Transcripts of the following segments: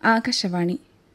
ആകാശവാണി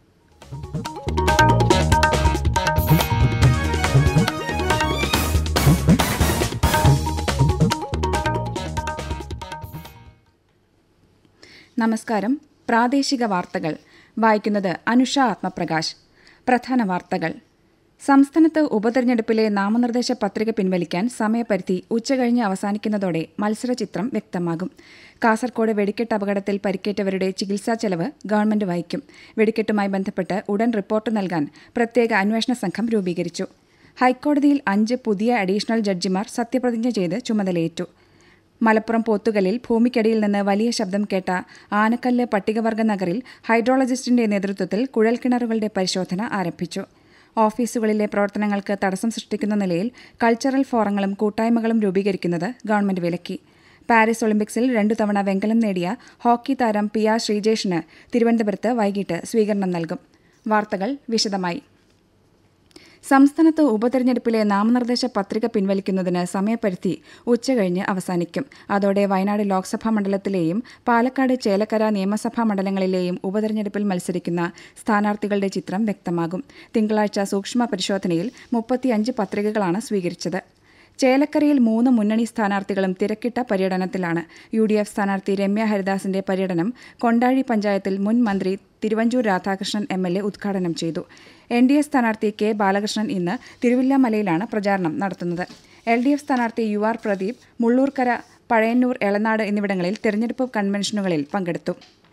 നമസ്കാരം പ്രാദേശിക വാർത്തകൾ വായിക്കുന്നത് അനുഷ ആത്മപ്രകാശ് പ്രധാന വാർത്തകൾ സംസ്ഥാനത്ത് ഉപതെരഞ്ഞെടുപ്പിലെ നാമനിർദ്ദേശ പത്രിക പിൻവലിക്കാൻ സമയപരിധി ഉച്ചകഴിഞ്ഞ് അവസാനിക്കുന്നതോടെ മത്സരചിത്രം വ്യക്തമാകും കാസർകോട് വെടിക്കെട്ട് അപകടത്തിൽ പരിക്കേറ്റവരുടെ ചികിത്സാ ചെലവ് ഗവൺമെന്റ് വഹിക്കും വെടിക്കെട്ടുമായി ബന്ധപ്പെട്ട് ഉടൻ റിപ്പോർട്ട് നൽകാൻ പ്രത്യേക അന്വേഷണ സംഘം രൂപീകരിച്ചു ഹൈക്കോടതിയിൽ അഞ്ച് പുതിയ അഡീഷണൽ ജഡ്ജിമാർ സത്യപ്രതിജ്ഞ ചെയ്ത് ചുമതലയേറ്റു മലപ്പുറം പോത്തുകലിൽ ഭൂമിക്കടിയിൽ നിന്ന് വലിയ ശബ്ദം കേട്ട ആനക്കല്ല് പട്ടികവർഗ നഗറിൽ ഹൈഡ്രോളജിസ്റ്റിന്റെ നേതൃത്വത്തിൽ കുഴൽക്കിണറുകളുടെ പരിശോധന ആരംഭിച്ചു ഓഫീസുകളിലെ പ്രവർത്തനങ്ങൾക്ക് തടസ്സം സൃഷ്ടിക്കുന്ന നിലയിൽ കൾച്ചറൽ ഫോറങ്ങളും കൂട്ടായ്മകളും രൂപീകരിക്കുന്നത് ഗവൺമെന്റ് വിലക്കി പാരീസ് ഒളിമ്പിക്സിൽ രണ്ടു തവണ വെങ്കലം നേടിയ ഹോക്കി താരം പി ആർ ശ്രീജേഷിന് തിരുവനന്തപുരത്ത് വൈകിട്ട് സ്വീകരണം നൽകും വാർത്തകൾ വിശദമായി സംസ്ഥാനത്ത് ഉപതെരഞ്ഞെടുപ്പിലെ നാമനിർദ്ദേശ പത്രിക പിൻവലിക്കുന്നതിന് സമയപരിധി ഉച്ചകഴിഞ്ഞ് അവസാനിക്കും അതോടെ വയനാട് ലോക്സഭാ മണ്ഡലത്തിലെയും പാലക്കാട് ചേലക്കര നിയമസഭാ മണ്ഡലങ്ങളിലെയും ഉപതെരഞ്ഞെടുപ്പിൽ മത്സരിക്കുന്ന സ്ഥാനാർത്ഥികളുടെ ചിത്രം വ്യക്തമാകും തിങ്കളാഴ്ച സൂക്ഷ്മ പരിശോധനയിൽ മുപ്പത്തിയഞ്ച് പത്രികകളാണ് സ്വീകരിച്ചത് ചേലക്കരയിൽ മൂന്ന് മുന്നണി സ്ഥാനാർത്ഥികളും തിരക്കിട്ട പര്യടനത്തിലാണ് യു ഡി എഫ് സ്ഥാനാർത്ഥി രമ്യ ഹരിദാസിന്റെ പര്യടനം കൊണ്ടാഴി പഞ്ചായത്തിൽ മുൻ മന്ത്രി Thiruvanchoor Radhakrishnan M L A ഉദ്ഘാടനം ചെയ്തു എൻ ഡി എ സ്ഥാനാർത്ഥി കെ ബാലകൃഷ്ണൻ ഇന്ന് തിരുവില്ലാമലയിലാണ് പ്രചാരണം നടത്തുന്നത് എൽ ഡി എഫ് സ്ഥാനാർത്ഥി യു ആർ പ്രദീപ് മുള്ളൂർക്കര പഴയന്നൂർ എളനാട് എന്നിവിടങ്ങളിൽ തെരഞ്ഞെടുപ്പ് കൺവെൻഷനുകളിൽ പങ്കെടുത്തു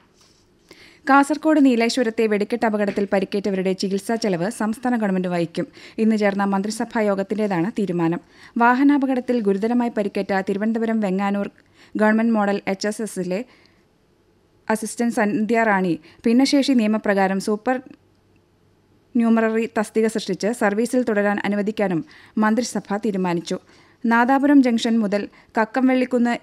കാസർകോട് നീലേശ്വരത്തെ വെടിക്കെട്ട് അപകടത്തിൽ പരിക്കേറ്റവരുടെ ചികിത്സാ ചെലവ് സംസ്ഥാന ഗവൺമെന്റ് വഹിക്കും ഇന്ന് ചേർന്ന മന്ത്രിസഭാ യോഗത്തിന്റേതാണ് തീരുമാനം വാഹനാപകടത്തിൽ ഗുരുതരമായി പരിക്കേറ്റ Thiruvananthapuram Venganoor government model H S എസിലെ അസിസ്റ്റന്റ് സന്ധ്യ റാണി ഭിന്നശേഷി നിയമപ്രകാരം സൂപ്പർ ന്യൂമററി തസ്തിക സൃഷ്ടിച്ച് സർവീസിൽ തുടരാൻ അനുവദിക്കാനും മന്ത്രിസഭ തീരുമാനിച്ചു നാദാപുരം ജംഗ്ഷൻ മുതൽ Kakkamvellikunnu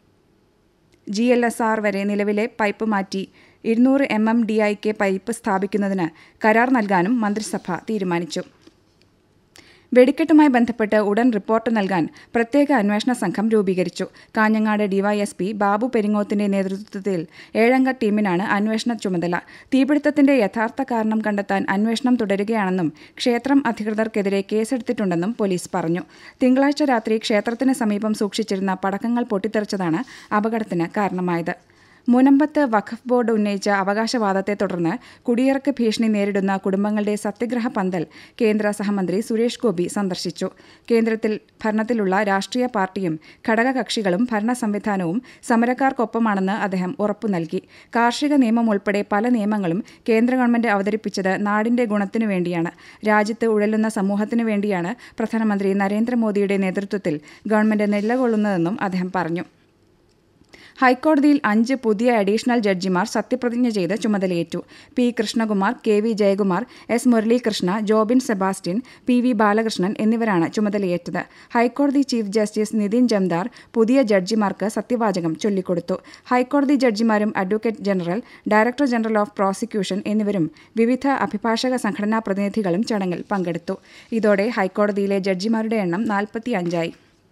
G L S R വരെ നിലവിലെ പൈപ്പ് മാറ്റി ഇരുന്നൂറ് M M D I K pipe സ്ഥാപിക്കുന്നതിന് കരാർ നൽകാനും മന്ത്രിസഭ തീരുമാനിച്ചു വെടിക്കെട്ടുമായി ബന്ധപ്പെട്ട് ഉടൻ റിപ്പോർട്ട് നൽകാൻ പ്രത്യേക അന്വേഷണ സംഘം രൂപീകരിച്ചു കാഞ്ഞങ്ങാട് ഡിവൈഎസ്പി ബാബു പെരിങ്ങോത്തിന്റെ നേതൃത്വത്തിൽ ഏഴംഗ ടീമിനാണ് അന്വേഷണ ചുമതല തീപിടുത്തത്തിന്റെ യഥാർത്ഥ കാരണം കണ്ടെത്താൻ അന്വേഷണം തുടരുകയാണെന്നും ക്ഷേത്രം അധികൃതർക്കെതിരെ കേസെടുത്തിട്ടുണ്ടെന്നും പോലീസ് പറഞ്ഞു തിങ്കളാഴ്ച രാത്രി ക്ഷേത്രത്തിന് സമീപം സൂക്ഷിച്ചിരുന്ന പടക്കങ്ങൾ പൊട്ടിത്തെറിച്ചതാണ് അപകടത്തിന് കാരണമായത് മുനമ്പത്ത് വഖഫ് ബോർഡ് ഉന്നയിച്ച അവകാശവാദത്തെ തുടർന്ന് കുടിയിറക്ക് ഭീഷണി നേരിടുന്ന കുടുംബങ്ങളുടെ സത്യഗ്രഹ പന്തൽ കേന്ദ്ര സഹമന്ത്രി സുരേഷ് ഗോപി സന്ദർശിച്ചു കേന്ദ്രത്തിൽ ഭരണത്തിലുള്ള രാഷ്ട്രീയ പാർട്ടിയും ഘടകകക്ഷികളും ഭരണ സംവിധാനവും സമരക്കാർക്കൊപ്പമാണെന്ന് അദ്ദേഹം ഉറപ്പു നൽകി കാർഷിക നിയമം ഉൾപ്പെടെ പല നിയമങ്ങളും കേന്ദ്ര ഗവൺമെന്റ് അവതരിപ്പിച്ചത് നാടിന്റെ ഗുണത്തിനു വേണ്ടിയാണ് രാജ്യത്ത് ഉഴലുന്ന സമൂഹത്തിനു വേണ്ടിയാണ് പ്രധാനമന്ത്രി നരേന്ദ്രമോദിയുടെ നേതൃത്വത്തിൽ ഗവൺമെന്റ് നിലകൊള്ളുന്നതെന്നും അദ്ദേഹം പറഞ്ഞു ഹൈക്കോടതിയിൽ അഞ്ച് പുതിയ അഡീഷണൽ ജഡ്ജിമാർ സത്യപ്രതിജ്ഞ ചെയ്ത് ചുമതലയേറ്റു P Krishnakumar K V Jayakumar S Muralikrishna Jobin Sebastian P V Balakrishnan എന്നിവരാണ് ചുമതലയേറ്റത് ഹൈക്കോടതി ചീഫ് ജസ്റ്റിസ് നിതിൻ ജംദാർ പുതിയ ജഡ്ജിമാർക്ക് സത്യവാചകം ചൊല്ലിക്കൊടുത്തു ഹൈക്കോടതി ജഡ്ജിമാരും advocate general director general of prosecution എന്നിവരും വിവിധ അഭിഭാഷക സംഘടനാ പ്രതിനിധികളും ചടങ്ങിൽ പങ്കെടുത്തു ഇതോടെ ഹൈക്കോടതിയിലെ ജഡ്ജിമാരുടെ എണ്ണം നാൽപ്പത്തിയഞ്ചായി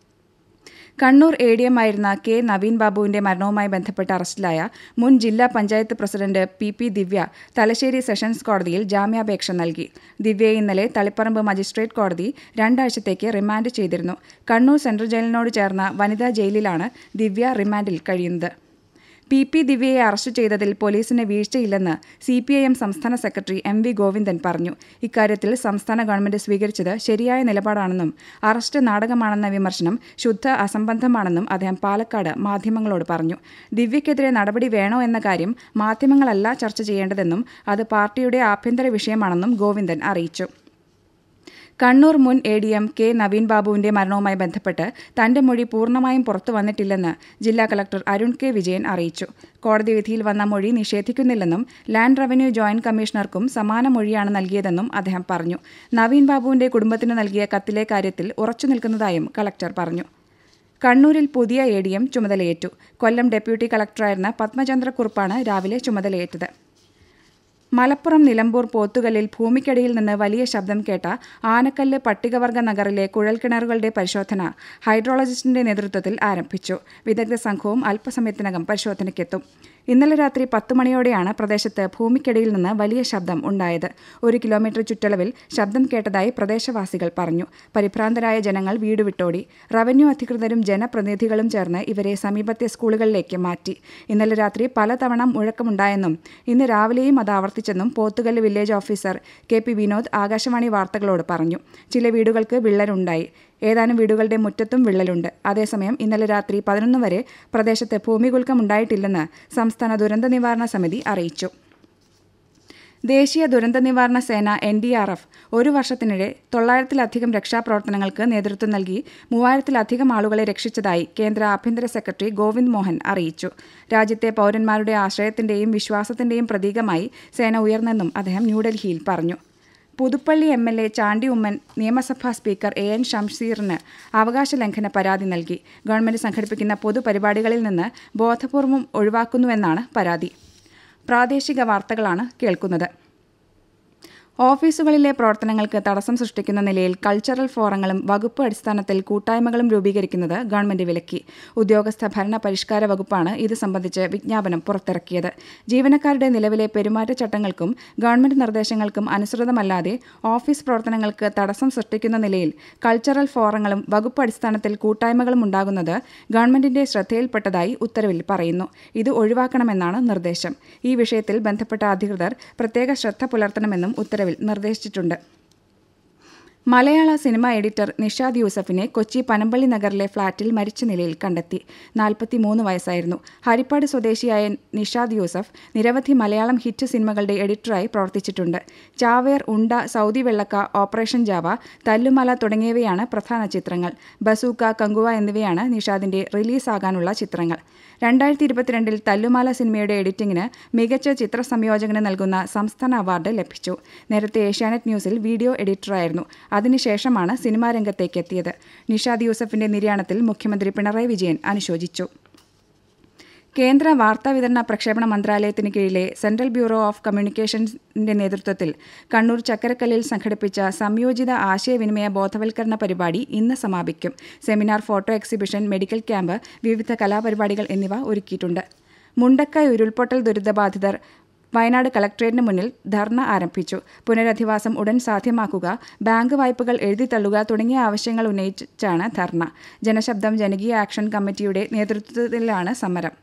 കണ്ണൂർ എ ഡി എം ആയിരുന്ന കെ നവീൻ ബാബുവിന്റെ മരണവുമായി ബന്ധപ്പെട്ട് അറസ്റ്റിലായ മുൻ ജില്ലാ panchayat president P P Divya Thalassery sessions കോടതിയിൽ ജാമ്യാപേക്ഷ നൽകി ദിവ്യയെ ഇന്നലെ തളിപ്പറമ്പ് മജിസ്ട്രേറ്റ് കോടതി രണ്ടാഴ്ചത്തേക്ക് റിമാൻഡ് ചെയ്തിരുന്നു കണ്ണൂർ സെൻട്രൽ ജയിലിനോട് ചേർന്ന വനിതാ ജയിലിലാണ് ദിവ്യ റിമാൻഡിൽ കഴിയുന്നത് പി പി ദിവ്യയെ അറസ്റ്റ് ചെയ്തതിൽ പോലീസിന് വീഴ്ചയില്ലെന്ന് സി പി ഐ എം സംസ്ഥാന സെക്രട്ടറി എം വി ഗോവിന്ദൻ പറഞ്ഞു ഇക്കാര്യത്തിൽ സംസ്ഥാന ഗവൺമെന്റ് സ്വീകരിച്ചത് ശരിയായ നിലപാടാണെന്നും അറസ്റ്റ് നാടകമാണെന്ന വിമർശനം ശുദ്ധ അസംബന്ധമാണെന്നും അദ്ദേഹം പാലക്കാട് മാധ്യമങ്ങളോട് പറഞ്ഞു ദിവ്യക്കെതിരെ നടപടി വേണോ എന്ന കാര്യം മാധ്യമങ്ങളല്ല ചർച്ച ചെയ്യേണ്ടതെന്നും അത് പാർട്ടിയുടെ ആഭ്യന്തര വിഷയമാണെന്നും ഗോവിന്ദൻ അറിയിച്ചു കണ്ണൂർ മുൻ A D M K Naveen ബാബുവിന്റെ മരണവുമായി ബന്ധപ്പെട്ട് തന്റെ മൊഴി പൂർണ്ണമായും പുറത്തു വന്നിട്ടില്ലെന്ന് ജില്ലാ കളക്ടർ അരുൺ കെ വിജയൻ അറിയിച്ചു കോടതി വിധിയിൽ വന്ന മൊഴി നിഷേധിക്കുന്നില്ലെന്നും ലാൻഡ് റവന്യൂ ജോയിന്റ് കമ്മീഷണർക്കും സമാന മൊഴിയാണ് നൽകിയതെന്നും അദ്ദേഹം പറഞ്ഞു നവീൻ ബാബുവിന്റെ കുടുംബത്തിന് നൽകിയ കത്തിലെ കാര്യത്തിൽ ഉറച്ചു നിൽക്കുന്നതായും കളക്ടർ പറഞ്ഞു കണ്ണൂരിൽ പുതിയ എ ഡി എം ചുമതലയേറ്റു കൊല്ലം ഡെപ്യൂട്ടി കളക്ടറായിരുന്ന പത്മചന്ദ്രക്കുറുപ്പാണ് രാവിലെ ചുമതലയേറ്റത് മലപ്പുറം നിലമ്പൂർ പോത്തുകല്ലിൽ ഭൂമിക്കടിയിൽ നിന്ന് വലിയ ശബ്ദം കേട്ട ആനക്കല്ല് പട്ടികവർഗ നഗറിലെ കുഴൽക്കിണറുകളുടെ പരിശോധന ഹൈഡ്രോളജിസ്റ്റിന്റെ നേതൃത്വത്തിൽ ആരംഭിച്ചു വിദഗ്ധ സംഘവും അല്പസമയത്തിനകം പരിശോധനയ്ക്കെത്തും ഇന്നലെ രാത്രി പത്ത് മണിയോടെയാണ് പ്രദേശത്ത് ഭൂമിക്കടിയിൽ നിന്ന് വലിയ ശബ്ദം ഉണ്ടായത് ഒരു കിലോമീറ്റർ ചുറ്റളവിൽ ശബ്ദം കേട്ടതായി പ്രദേശവാസികൾ പറഞ്ഞു പരിഭ്രാന്തരായ ജനങ്ങൾ വീട് വിട്ടോടി റവന്യൂ അധികൃതരും ജനപ്രതിനിധികളും ചേർന്ന് ഇവരെ സമീപത്തെ സ്കൂളുകളിലേക്ക് മാറ്റി ഇന്നലെ രാത്രി പലതവണ മുഴക്കമുണ്ടായെന്നും ഇന്ന് രാവിലെയും അത് ആവർത്തിച്ചെന്നും Pothukallu village officer K P Vinod Akashvani വാർത്തകളോട് പറഞ്ഞു ചില വീടുകൾക്ക് വിള്ളലുണ്ടായി ഏതാനും വീടുകളുടെ മുറ്റത്തും വിള്ളലുണ്ട് അതേസമയം ഇന്നലെ രാത്രി പതിനൊന്ന് വരെ പ്രദേശത്ത് ഭൂമികുലുക്കം ഉണ്ടായിട്ടില്ലെന്ന് സംസ്ഥാന ദുരന്ത നിവാരണ സമിതി അറിയിച്ചു ദേശീയ ദുരന്ത നിവാരണ സേന എൻ ഡി ആർ എഫ് ഒരു വർഷത്തിനിടെ തൊള്ളായിരത്തിലധികം രക്ഷാപ്രവർത്തനങ്ങൾക്ക് നേതൃത്വം നൽകി മൂവായിരത്തിലധികം ആളുകളെ രക്ഷിച്ചതായി കേന്ദ്ര ആഭ്യന്തര സെക്രട്ടറി ഗോവിന്ദ് മോഹൻ അറിയിച്ചു രാജ്യത്തെ പൗരന്മാരുടെ ആശ്രയത്തിന്റെയും വിശ്വാസത്തിന്റെയും പ്രതീകമായി സേന ഉയർന്നെന്നും അദ്ദേഹം ന്യൂഡൽഹിയിൽ പറഞ്ഞു Puthuppally M L A Chandy Oommen നിയമസഭാ സ്പീക്കർ എ എൻ ഷംസീറിന് അവകാശ ലംഘന പരാതി നൽകി ഗവൺമെന്റ് സംഘടിപ്പിക്കുന്ന പൊതുപരിപാടികളിൽ നിന്ന് ബോധപൂർവം ഒഴിവാക്കുന്നുവെന്നാണ് പരാതി പ്രാദേശിക വാർത്തകളാണ് കേൾക്കുന്നത് ഓഫീസുകളിലെ പ്രവർത്തനങ്ങൾക്ക് തടസ്സം സൃഷ്ടിക്കുന്ന നിലയിൽ കൾച്ചറൽ ഫോറങ്ങളും വകുപ്പ് അടിസ്ഥാനത്തിൽ കൂട്ടായ്മകളും രൂപീകരിക്കുന്നത് ഗവൺമെന്റ് വിലക്കി ഉദ്യോഗസ്ഥ ഭരണ പരിഷ്കാര വകുപ്പാണ് ഇത് സംബന്ധിച്ച് വിജ്ഞാപനം പുറത്തിറക്കിയത് ജീവനക്കാരുടെ നിലവിലെ പെരുമാറ്റച്ചട്ടങ്ങൾക്കും ഗവൺമെന്റ് നിർദ്ദേശങ്ങൾക്കും അനുസൃതമല്ലാതെ ഓഫീസ് പ്രവർത്തനങ്ങൾക്ക് തടസ്സം സൃഷ്ടിക്കുന്ന നിലയിൽ കൾച്ചറൽ ഫോറങ്ങളും വകുപ്പ് അടിസ്ഥാനത്തിൽ കൂട്ടായ്മകളും ഉണ്ടാകുന്നത് ഗവൺമെന്റിന്റെ ശ്രദ്ധയിൽപ്പെട്ടതായി ഉത്തരവിൽ പറയുന്നു ഇത് ഒഴിവാക്കണമെന്നാണ് നിർദ്ദേശം ഈ വിഷയത്തിൽ ബന്ധപ്പെട്ട അധികൃതർ പ്രത്യേക ശ്രദ്ധ പുലർത്തണമെന്നും ഉത്തരവിൽ നിർദ്ദേശിച്ചിട്ടുണ്ട് മലയാള സിനിമ എഡിറ്റർ നിഷാദ് യൂസഫിനെ കൊച്ചി പനമ്പള്ളി നഗറിലെ ഫ്ളാറ്റിൽ മരിച്ച നിലയിൽ കണ്ടെത്തി നാൽപ്പത്തിമൂന്ന് വയസ്സായിരുന്നു ഹരിപ്പാട് സ്വദേശിയായ നിഷാദ് യൂസഫ് നിരവധി മലയാളം ഹിറ്റ് സിനിമകളുടെ എഡിറ്ററായി പ്രവർത്തിച്ചിട്ടുണ്ട് ചാവേർ ഉണ്ട സൗദി വെള്ളക്ക ഓപ്പറേഷൻ ജാവ തല്ലുമല തുടങ്ങിയവയാണ് പ്രധാന ചിത്രങ്ങൾ ബസൂക്ക കങ്കുവ എന്നിവയാണ് നിഷാദിന്റെ റിലീസാകാനുള്ള ചിത്രങ്ങൾ രണ്ടായിരത്തി ഇരുപത്തിരണ്ടിൽ തല്ലുമാല സിനിമയുടെ എഡിറ്റിംഗിന് മികച്ച ചിത്ര സംയോജകന് നൽകുന്ന സംസ്ഥാന അവാർഡ് ലഭിച്ചു നേരത്തെ ഏഷ്യാനെറ്റ് ന്യൂസിൽ വീഡിയോ എഡിറ്ററായിരുന്നു അതിനുശേഷമാണ് സിനിമാ രംഗത്തേക്ക് എത്തിയത് നിഷാദ് യൂസഫിന്റെ നിര്യാണത്തിൽ മുഖ്യമന്ത്രി പിണറായി വിജയൻ അനുശോചിച്ചു കേന്ദ്ര വാർത്താവിതരണ പ്രക്ഷേപണ മന്ത്രാലയത്തിന് കീഴിലെ സെൻട്രൽ ബ്യൂറോ ഓഫ് കമ്മ്യൂണിക്കേഷൻസിന്റെ നേതൃത്വത്തിൽ കണ്ണൂർ ചക്കരക്കല്ലിൽ സംഘടിപ്പിച്ച സംയോജിത ആശയവിനിമയ ബോധവൽക്കരണ പരിപാടി ഇന്ന് സമാപിക്കും seminar photo exhibition medical camp വിവിധ കലാപരിപാടികൾ എന്നിവ ഒരുക്കിയിട്ടുണ്ട് മുണ്ടക്കായ് ഉരുൾപൊട്ടൽ ദുരിതബാധിതർ വയനാട് കളക്ട്രേറ്റിന് മുന്നിൽ ധർണ ആരംഭിച്ചു പുനരധിവാസം ഉടൻ സാധ്യമാക്കുക ബാങ്ക് വായ്പകൾ എഴുതിത്തള്ളുക തുടങ്ങിയ ആവശ്യങ്ങൾ ഉന്നയിച്ചാണ് ധർണ ജനശബ്ദം ജനകീയ ആക്ഷൻ കമ്മിറ്റിയുടെ നേതൃത്വത്തിലാണ് സമരം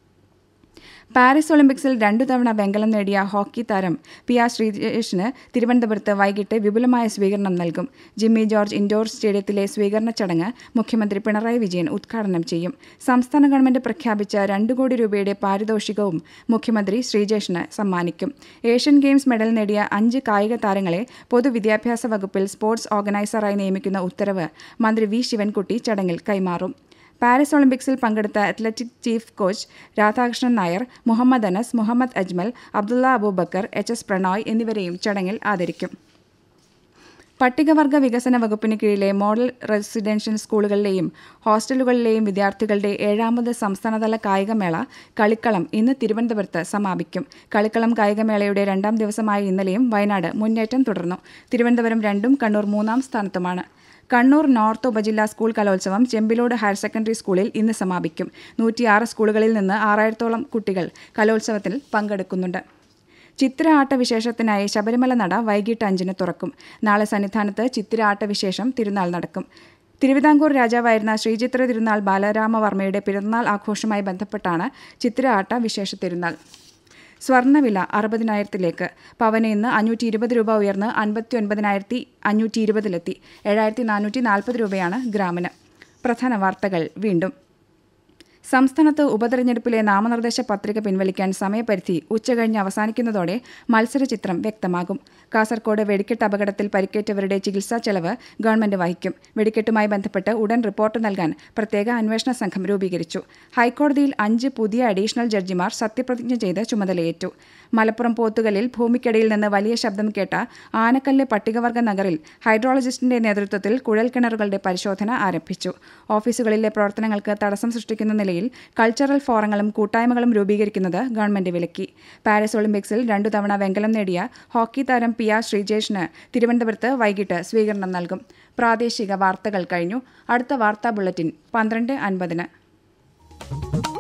പാരീസ് ഒളിമ്പിക്സിൽ രണ്ടു തവണ വെങ്കലം നേടിയ ഹോക്കി താരം പി ആർ ശ്രീജേഷിന് തിരുവനന്തപുരത്ത് വൈകിട്ട് വിപുലമായ സ്വീകരണം നൽകും ജിമ്മി ജോർജ് ഇൻഡോർ സ്റ്റേഡിയത്തിലെ സ്വീകരണ ചടങ്ങ് മുഖ്യമന്ത്രി പിണറായി വിജയൻ ഉദ്ഘാടനം ചെയ്യും സംസ്ഥാന ഗവൺമെന്റ് പ്രഖ്യാപിച്ച രണ്ടു കോടി രൂപയുടെ പാരിതോഷികവും മുഖ്യമന്ത്രി ശ്രീജേഷിന് സമ്മാനിക്കും ഏഷ്യൻ ഗെയിംസ് മെഡൽ നേടിയ അഞ്ച് കായിക താരങ്ങളെ പൊതുവിദ്യാഭ്യാസ വകുപ്പിൽ സ്പോർട്സ് ഓർഗനൈസറായി നിയമിക്കുന്ന ഉത്തരവ് മന്ത്രി വി ശിവൻകുട്ടി ചടങ്ങിൽ കൈമാറും പാരീസ് ഒളിമ്പിക്സിൽ പങ്കെടുത്ത athletic chief coach Radhakrishnan Nair Muhammad Anas Muhammad Ajmal Abdulla Abubakar H S Prannoy എന്നിവരെയും ചടങ്ങിൽ ആദരിക്കും പട്ടികവർഗ വികസന വകുപ്പിന് കീഴിലെ മോഡൽ റെസിഡൻഷ്യൽ സ്കൂളുകളിലെയും ഹോസ്റ്റലുകളിലെയും വിദ്യാർത്ഥികളുടെ ഏഴാമത് സംസ്ഥാനതല കായികമേള കളിക്കളം ഇന്ന് തിരുവനന്തപുരത്ത് സമാപിക്കും കളിക്കളം കായികമേളയുടെ രണ്ടാം ദിവസമായ ഇന്നലെയും വയനാട് മുന്നേറ്റം തുടർന്നു തിരുവനന്തപുരം രണ്ടും കണ്ണൂർ മൂന്നാം സ്ഥാനത്തുമാണ് കണ്ണൂർ നോർത്ത് ഉപജില്ലാ സ്കൂൾ കലോത്സവം ചെമ്പിലോട് ഹയർ സെക്കൻഡറി സ്കൂളിൽ ഇന്ന് സമാപിക്കും നൂറ്റിയാറ് സ്കൂളുകളിൽ നിന്ന് ആറായിരത്തോളം കുട്ടികൾ കലോത്സവത്തിൽ പങ്കെടുക്കുന്നുണ്ട് ചിത്ര ആട്ട വിശേഷത്തിനായി ശബരിമല നട വൈകിട്ട് അഞ്ചിന് തുറക്കും നാളെ സന്നിധാനത്ത് ചിത്തിര ആട്ട വിശേഷം തിരുനാൾ നടക്കും തിരുവിതാംകൂർ രാജാവായിരുന്ന ശ്രീചിത്ര തിരുനാൾ ബാലരാമവർമ്മയുടെ പിറന്നാൾ ആഘോഷവുമായി ബന്ധപ്പെട്ടാണ് ചിത്ര ആട്ട വിശേഷ തിരുനാൾ സ്വർണ്ണവില അറുപതിനായിരത്തിലേക്ക് പവന് ഇന്ന് അഞ്ഞൂറ്റി ഇരുപത് രൂപ ഉയർന്ന് അൻപത്തി ഒൻപതിനായിരത്തി അഞ്ഞൂറ്റി ഇരുപതിലെത്തി ഏഴായിരത്തി നാനൂറ്റി നാൽപ്പത് രൂപയാണ് ഗ്രാമിന് പ്രധാന വാർത്തകൾ വീണ്ടും സംസ്ഥാനത്ത് ഉപതെരഞ്ഞെടുപ്പിലെ നാമനിർദ്ദേശ പത്രിക പിൻവലിക്കാൻ സമയപരിധി ഉച്ചകഴിഞ്ഞ് അവസാനിക്കുന്നതോടെ മത്സരചിത്രം വ്യക്തമാകും കാസർകോട് വെടിക്കെട്ട് അപകടത്തിൽ പരിക്കേറ്റവരുടെ ചികിത്സാ ചെലവ് ഗവൺമെന്റ് വഹിക്കും വെടിക്കെട്ടുമായി ബന്ധപ്പെട്ട് ഉടൻ റിപ്പോർട്ട് നൽകാൻ പ്രത്യേക അന്വേഷണ സംഘം രൂപീകരിച്ചു ഹൈക്കോടതിയിൽ അഞ്ച് പുതിയ അഡീഷണൽ ജഡ്ജിമാർ സത്യപ്രതിജ്ഞ ചെയ്ത് ചുമതലയേറ്റു മലപ്പുറം പോത്തുകലിൽ ഭൂമിക്കടിയിൽ നിന്ന് വലിയ ശബ്ദം കേട്ട ആനക്കല്ല് പട്ടികവർഗ നഗറിൽ ഹൈഡ്രോളജിസ്റ്റിന്റെ നേതൃത്വത്തിൽ കുഴൽക്കിണറുകളുടെ പരിശോധന ആരംഭിച്ചു ഓഫീസുകളിലെ പ്രവർത്തനങ്ങൾക്ക് തടസ്സം സൃഷ്ടിക്കുന്ന നിലയിൽ കൾച്ചറൽ ഫോറങ്ങളും കൂട്ടായ്മകളും രൂപീകരിക്കുന്നത് ഗവൺമെന്റ് വിലക്കി പാരീസ് ഒളിമ്പിക്സിൽ രണ്ടു തവണ വെങ്കലം നേടിയ ഹോക്കി താരം പി ആർ ശ്രീജേഷിന് തിരുവനന്തപുരത്ത് വൈകിട്ട് സ്വീകരണം നൽകും പ്രാദേശിക വാർത്തകൾ കഴിഞ്ഞു അടുത്ത വാർത്താ ബുള്ളറ്റിൻ പന്ത്രണ്ട് അൻപതിന്